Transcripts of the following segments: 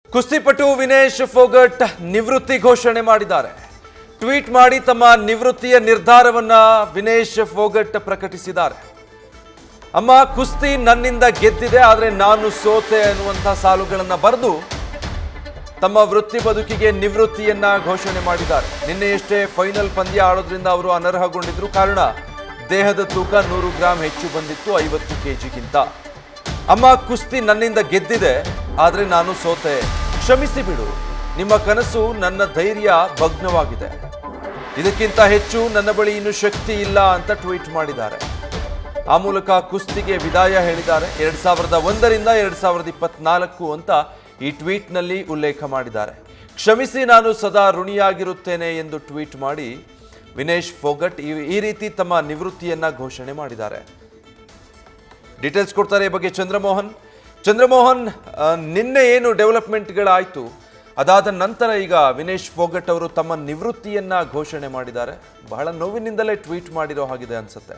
ಕುಸ್ತಿಪಟು ವಿನೇಶ್ ಫೋಗಟ್ ನಿವೃತ್ತಿ ಘೋಷಣೆ ಮಾಡಿದ್ದಾರೆ ಟ್ವೀಟ್ ಮಾಡಿ ತಮ್ಮ ನಿವೃತ್ತಿಯ ನಿರ್ಧಾರವನ್ನ ವಿನೇಶ್ ಫೋಗಟ್ ಪ್ರಕಟಿಸಿದ್ದಾರೆ ಅಮ್ಮ ಕುಸ್ತಿ ನನ್ನಿಂದ ಗೆದ್ದಿದೆ ಆದರೆ ನಾನು ಸೋತೆ ಅನ್ನುವಂಥ ಸಾಲುಗಳನ್ನು ಬರೆದು ತಮ್ಮ ವೃತ್ತಿ ಬದುಕಿಗೆ ನಿವೃತ್ತಿಯನ್ನ ಘೋಷಣೆ ಮಾಡಿದ್ದಾರೆ ನಿನ್ನೆಯಷ್ಟೇ ಫೈನಲ್ ಪಂದ್ಯ ಆಡೋದ್ರಿಂದ ಅವರು ಅನರ್ಹಗೊಂಡಿದ್ರು ಕಾರಣ ದೇಹದ ತೂಕ ನೂರು ಗ್ರಾಂ ಹೆಚ್ಚು ಬಂದಿತ್ತು ಐವತ್ತು ಕೆಜಿಗಿಂತ ಅಮ್ಮ ಕುಸ್ತಿ ನನ್ನಿಂದ ಗೆದ್ದಿದೆ ಆದರೆ ನಾನು ಸೋತೆ ಕ್ಷಮಿಸಿ ಬಿಡು ನಿಮ್ಮ ಕನಸು ನನ್ನ ಧೈರ್ಯ ಭಗ್ನವಾಗಿದೆ ಇದಕ್ಕಿಂತ ಹೆಚ್ಚು ನನ್ನ ಬಳಿ ಇನ್ನು ಶಕ್ತಿ ಇಲ್ಲ ಅಂತ ಟ್ವೀಟ್ ಮಾಡಿದ್ದಾರೆ ಆ ಮೂಲಕ ಕುಸ್ತಿಗೆ ವಿದಾಯ ಹೇಳಿದ್ದಾರೆ ಎರಡ್ ಸಾವಿರದ ಒಂದರಿಂದ ಎರಡ್ ಸಾವಿರದ ಇಪ್ಪತ್ನಾಲ್ಕು ಅಂತ ಈ ಟ್ವೀಟ್ನಲ್ಲಿ ಉಲ್ಲೇಖ ಮಾಡಿದ್ದಾರೆ ಕ್ಷಮಿಸಿ ನಾನು ಸದಾ ಋಣಿಯಾಗಿರುತ್ತೇನೆ ಎಂದು ಟ್ವೀಟ್ ಮಾಡಿ ವಿನೇಶ್ ಫೋಗಟ್ ಈ- ಈ ರೀತಿ ತಮ್ಮ ನಿವೃತ್ತಿಯನ್ನ ಘೋಷಣೆ ಮಾಡಿದ್ದಾರೆ ಡೀಟೇಲ್ಸ್ ಕೊಡ್ತಾರೆ ಈ ಬಗ್ಗೆ ಚಂದ್ರಮೋಹನ್ ಚಂದ್ರಮೋಹನ್ ಆ, ನಿನ್ನೆ ಏನು ಡೆವಲಪ್ಮೆಂಟ್ಗಳಾಯಿತು ಅದಾದ ನಂತರ ಈಗ ವಿನೇಶ್ ಫೋಗಟ್ ಅವರು ತಮ್ಮ ನಿವೃತ್ತಿಯನ್ನ ಘೋಷಣೆ ಮಾಡಿದ್ದಾರೆ ಬಹಳ ನೋವಿನಿಂದಲೇ ಟ್ವೀಟ್ ಮಾಡಿರೋ ಹಾಗಿದೆ ಅನ್ಸುತ್ತೆ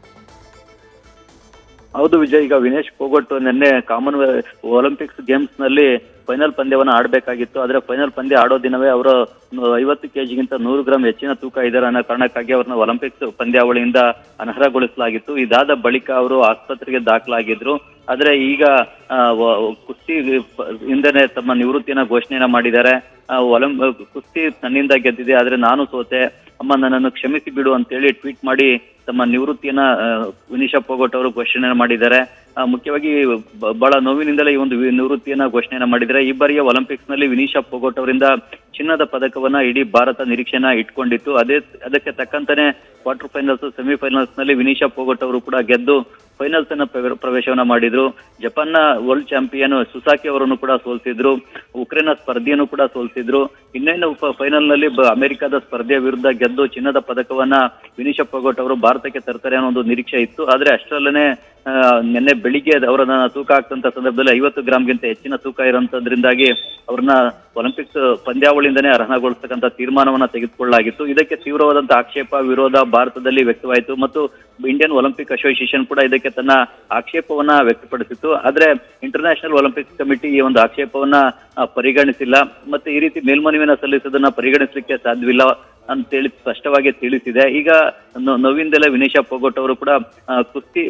ಹೌದು ವಿಜಯ್ ಈಗ ವಿನೇಶ್ ಫೋಗಟ್ ನಿನ್ನೆ ಕಾಮನ್ ಒಲಿಂಪಿಕ್ಸ್ ಗೇಮ್ಸ್ ನಲ್ಲಿ ಫೈನಲ್ ಪಂದ್ಯವನ್ನ ಆಡಬೇಕಾಗಿತ್ತು ಆದ್ರೆ ಫೈನಲ್ ಪಂದ್ಯ ಆಡೋ ದಿನವೇ ಅವರು ಐವತ್ತು ಕೆಜಿಗಿಂತ ನೂರು ಗ್ರಾಂ ಹೆಚ್ಚಿನ ತೂಕ ಇದ್ದಾರೆ ಅನ್ನೋ ಕಾರಣಕ್ಕಾಗಿ ಅವ್ರನ್ನ ಒಲಿಂಪಿಕ್ಸ್ ಪಂದ್ಯಾವಳಿಯಿಂದ ಅನರ್ಹಗೊಳಿಸಲಾಗಿತ್ತು ಇದಾದ ಬಳಿಕ ಅವರು ಆಸ್ಪತ್ರೆಗೆ ದಾಖಲಾಗಿದ್ರು ಆದ್ರೆ ಈಗ ಆ, ವ- ಕುಸ್ತಿ ಪ- ಹಿಂದೆನೆ ತಮ್ಮ ನಿವೃತ್ತಿಯನ್ನ ಘೋಷಣೆಯನ್ನ ಮಾಡಿದ್ದಾರೆ ಆ, ಒಲಿಂ ಕುಸ್ತಿ ನನ್ನಿಂದ ಗೆದ್ದಿದೆ ಆದ್ರೆ ನಾನು ಸೋತೆ ಅಮ್ಮ ನನ್ನನ್ನು ಕ್ಷಮಿಸಿ ಬಿಡು ಅಂತೇಳಿ ಟ್ವೀಟ್ ಮಾಡಿ ತಮ್ಮ ನಿವೃತ್ತಿಯನ್ನ ಆ, ವಿನಿಶಾ ಫೋಗಟ್ ಅವರು ಘೋಷಣೆ ಮಾಡಿದ್ದಾರೆ ಆ, ಮುಖ್ಯವಾಗಿ ಬ- ಬಹಳ ನೋವಿನಿಂದಲೇ ಈ ಒಂದು ವಿ- ನಿವೃತ್ತಿಯನ್ನ ಘೋಷಣೆಯನ್ನ ಮಾಡಿದ್ದಾರೆ ಈ ಬಾರಿಯ ಒಲಿಂಪಿಕ್ಸ್ ನಲ್ಲಿ ವಿನಿಶಾ ಫೋಗಟ್ ಅವರಿಂದ ಚಿನ್ನದ ಪದಕವನ್ನ ಇಡೀ ಭಾರತ ನಿರೀಕ್ಷೆನ ಇಟ್ಕೊಂಡಿತ್ತು ಅದೇ ಅದಕ್ಕೆ ತಕ್ಕಂತಾನೆ ಕ್ವಾರ್ಟರ್ ಫೈನಲ್ಸ್ ಸೆಮಿಫೈನಲ್ಸ್ ನಲ್ಲಿ ವಿನಿಶಾ ಫೋಗಟ್ ಅವರು ಕೂಡ ಗೆದ್ದು ಫೈನಲ್ಸ್ ಅನ್ನ ಪ್ರವೆ- ಪ್ರವೇಶವನ್ನ ಮಾಡಿದ್ರು ಜಪಾನ್ನ ವರ್ಲ್ಡ್ ಚಾಂಪಿಯನ್ ಸುಸಾಕಿ ಅವರನ್ನು ಕೂಡ ಸೋಲ್ಸಿದ್ರು ಉಕ್ರೇನ್ನ ಸ್ಪರ್ಧೆಯನ್ನು ಕೂಡ ಸೋಲ್ಸಿದ್ರು ಇನ್ನೇನು ಫೈನಲ್ ನಲ್ಲಿ ಬ- ಅಮೆರಿಕದ ಸ್ಪರ್ಧೆಯ ವಿರುದ್ಧ ಗೆದ್ದು ಚಿನ್ನದ ಪದಕವನ್ನ ವಿನಿಶಾ ಫೋಗಟ್ ಅವರು ಭಾರತಕ್ಕೆ ತರ್ತಾರೆ ಅನ್ನೋ ಒಂದು ನಿರೀಕ್ಷೆ ಇತ್ತು ಆದ್ರೆ ಅಷ್ಟರಲ್ಲೇ ಆ, ನಿನ್ನೆ ಬೆಳಿಗ್ಗೆ ಅವರನ್ನ ತೂಕ ಆಗ್ತಂತ ಸಂದರ್ಭದಲ್ಲಿ ಐವತ್ತು ಗ್ರಾಮ್ಗಿಂತ ಹೆಚ್ಚಿನ ತೂಕ ಇರೋಂಥದ್ರಿಂದಾಗಿ ಅವ್ರನ್ನ ಒಲಿಂಪಿಕ್ಸ್ ಪಂದ್ಯಾವಳಿಯಿಂದನೇ ಅರ್ಹಗೊಳಿಸ್ತಕ್ಕಂಥ ತೀರ್ಮಾನವನ್ನ ತೆಗೆದುಕೊಳ್ಳಲಾಗಿತ್ತು ಇದಕ್ಕೆ ತೀವ್ರವಾದಂತಹ ಆಕ್ಷೇಪ ವಿರೋಧ ಭಾರತದಲ್ಲಿ ವ್ಯಕ್ತವಾಯಿತು ಮತ್ತು ಇಂಡಿಯನ್ ಒಲಿಂಪಿಕ್ ಅಸೋಸಿಯೇಷನ್ ಕೂಡ ಇದಕ್ಕೆ ತನ್ನ ಆಕ್ಷೇಪವನ್ನ ವ್ಯಕ್ತಪಡಿಸಿತ್ತು ಆದ್ರೆ ಇಂಟರ್ನ್ಯಾಷನಲ್ ಒಲಿಂಪಿಕ್ಸ್ ಕಮಿಟಿ ಈ ಒಂದು ಆಕ್ಷೇಪವನ್ನ ಆ, ಪರಿಗಣಿಸಿಲ್ಲ ಮತ್ತೆ ಈ ರೀತಿ ಮೇಲ್ಮನವಿನ ಸಲ್ಲಿಸೋದನ್ನ ಪರಿಗಣಿಸಲಿಕ್ಕೆ ಸಾಧ್ಯವಿಲ್ಲ ಅಂತೇಳಿ ಸ್ಪಷ್ಟವಾಗಿ ತಿಳಿಸಿದೆ ಈಗ ನೊ- ನೋವಿಂದಲೇ ವಿನೇಶಾ ಫೋಗಟ್ ಅವರು ಕೂಡ ಆ, ಕುಸ್ತಿ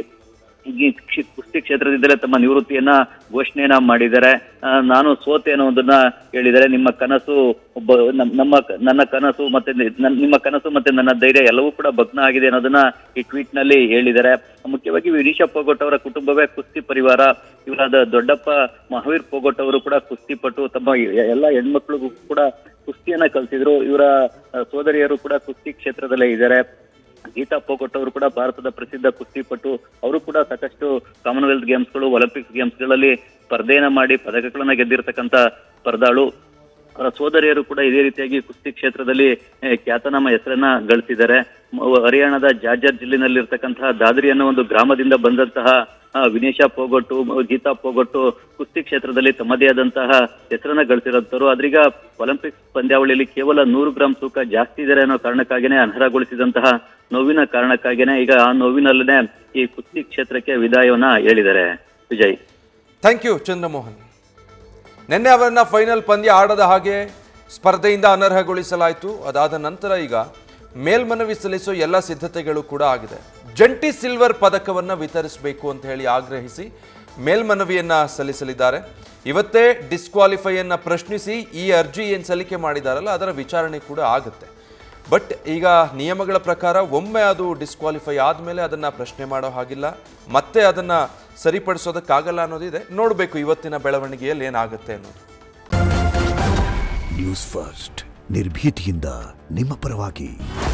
ಈ ಕ್ಷಿ- ಕುಸ್ತಿ ಕ್ಷೇತ್ರದಿಂದಲೇ ತಮ್ಮ ನಿವೃತ್ತಿಯನ್ನ ಘೋಷಣೆಯನ್ನ ಮಾಡಿದ್ದಾರೆ ಆ, ನಾನು ಸೋತೆ ಅನ್ನೋದನ್ನ ಹೇಳಿದ್ದಾರೆ ನಿಮ್ಮ ಕನಸು ಒಬ್ಬ ನಮ್- ನಮ್ಮ ಕ- ನನ್ನ ಕನಸು ಮತ್ತೆ ನಿ- ನನ್- ನಿಮ್ಮ ಕನಸು ಮತ್ತೆ ನನ್ನ ಧೈರ್ಯ ಎಲ್ಲವೂ ಕೂಡ ಭಗ್ನ ಆಗಿದೆ ಅನ್ನೋದನ್ನ ಈ ಟ್ವೀಟ್ ನಲ್ಲಿ ಹೇಳಿದ್ದಾರೆ ಮುಖ್ಯವಾಗಿ ವಿನೀಶಾ ಫೋಗಟ್ ಅವರ ಕುಟುಂಬವೇ ಕುಸ್ತಿ ಪರಿವಾರ ಇವರಾದ ದೊಡ್ಡಪ್ಪ ಮಹಾವೀರ್ ಫೋಗಟ್ ಅವರು ಕೂಡ ಕುಸ್ತಿಪಟು ತಮ್ಮ ಎ- ಎಲ್ಲ ಹೆಣ್ಮಕ್ಳಿಗೂ ಕೂಡ ಕುಸ್ತಿಯನ್ನ ಕಲ್ತಿದ್ರು ಇವರ ಆ, ಸೋದರಿಯರು ಕೂಡ ಕುಸ್ತಿ ಕ್ಷೇತ್ರದಲ್ಲೇ ಇದ್ದಾರೆ ಗೀತಾ ಫೋಗಟ್ ಅವರು ಕೂಡ ಭಾರತದ ಪ್ರಸಿದ್ಧ ಕುಸ್ತಿಪಟು ಅವರು ಕೂಡ ಸಾಕಷ್ಟು ಕಾಮನ್ವೆಲ್ತ್ ಗೇಮ್ಸ್ಗಳು ಒಲಿಂಪಿಕ್ಸ್ ಗೇಮ್ಸ್ಗಳಲ್ಲಿ ಸ್ಪರ್ಧೆಯನ್ನ ಮಾಡಿ ಪದಕಗಳನ್ನ ಗೆದ್ದಿರ್ತಕ್ಕಂಥ ಸ್ಪರ್ಧಾಳು ಅವರ ಸೋದರಿಯರು ಕೂಡ ಇದೇ ರೀತಿಯಾಗಿ ಕುಸ್ತಿ ಕ್ಷೇತ್ರದಲ್ಲಿ ಆ, ಖ್ಯಾತನಾಮ ಹೆಸರನ್ನ ಗಳಿಸಿದ್ದಾರೆ ಮ- ಹರಿಯಾಣದ ಜಾರ್ಜರ್ ಜಿಲ್ಲೆನಲ್ಲಿರ್ತಕ್ಕಂತಹ ದಾದ್ರಿ ಅನ್ನೋ ಒಂದು ಗ್ರಾಮದಿಂದ ಬಂದಂತಹ ಆ, ವಿನೇಶಾ ಫೋಗೊಟ್ಟು ಮ- ಗೀತಾ ಫೋಗೊಟ್ಟು ಕುಸ್ತಿ ಕ್ಷೇತ್ರದಲ್ಲಿ ತಮ್ಮದೇ ಆದಂತಹ ಹೆಸರನ್ನ ಗಳಿಸಿರೋಂಥವ್ರು ಆದ್ರೀಗ ಒಲಿಂಪಿಕ್ಸ್ ಪಂದ್ಯಾವಳಿಯಲ್ಲಿ ಕೇವಲ ನೂರು ಗ್ರಾಂ ತೂಕ ಜಾಸ್ತಿ ಇದ್ದಾರೆ ಅನ್ನೋ ಕಾರಣಕ್ಕಾಗಿನೇ ಅನರ್ಹಗೊಳಿಸಿದಂತಹ ನೋವಿನ ಕಾರಣಕ್ಕಾಗಿನೇ ಈಗ ಆ ನೋವಿನಲ್ಲೇ ಈ ಕುಸ್ತಿ ಕ್ಷೇತ್ರಕ್ಕೆ ವಿದಾಯವನ್ನ ಹೇಳಿದ್ದಾರೆ ವಿಜಯ್ ಥ್ಯಾಂಕ್ ಯು ಚಂದ್ರಮೋಹನ್ ನಿನ್ನೆ ಅವರನ್ನ ಫೈನಲ್ ಪಂದ್ಯ ಆಡದ ಹಾಗೆ ಸ್ಪರ್ಧೆಯಿಂದ ಅನರ್ಹಗೊಳಿಸಲಾಯಿತು ಅದಾದ ನಂತರ ಈಗ ಮೇಲ್ಮನವಿ ಸಲ್ಲಿಸೋ ಎಲ್ಲ ಸಿದ್ಧತೆಗಳು ಕೂಡ ಆಗಿದೆ ಜಂಟಿ ಸಿಲ್ವರ್ ಪದಕವನ್ನು ವಿತರಿಸಬೇಕು ಅಂತ ಹೇಳಿ ಆಗ್ರಹಿಸಿ ಮೇಲ್ಮನವಿಯನ್ನ ಸಲ್ಲಿಸಲಿದ್ದಾರೆ ಇವತ್ತೇ ಡಿಸ್ಕ್ವಾಲಿಫೈಯನ್ನ ಪ್ರಶ್ನಿಸಿ ಈ ಅರ್ಜಿ ಏನು ಸಲ್ಲಿಕೆ ಮಾಡಿದಾರಲ್ಲ ಅದರ ವಿಚಾರಣೆ ಕೂಡ ಆಗುತ್ತೆ ಬಟ್ ಈಗ ನಿಯಮಗಳ ಪ್ರಕಾರ ಒಮ್ಮೆ ಅದು ಡಿಸ್ಕ್ವಾಲಿಫೈ ಆದಮೇಲೆ ಅದನ್ನು ಪ್ರಶ್ನೆ ಮಾಡೋ ಹಾಗಿಲ್ಲ ಮತ್ತೆ ಅದನ್ನು ಸರಿಪಡಿಸೋದಕ್ಕಾಗಲ್ಲ ಅನ್ನೋದಿದೆ ನೋಡಬೇಕು ಇವತ್ತಿನ ಬೆಳವಣಿಗೆಯಲ್ಲಿ ಏನಾಗುತ್ತೆ ಅನ್ನೋದು ನ್ಯೂಸ್ ಫಸ್ಟ್ ನಿರ್ಭೀತಿಯಿಂದ ನಿಮ್ಮ ಪರವಾಗಿ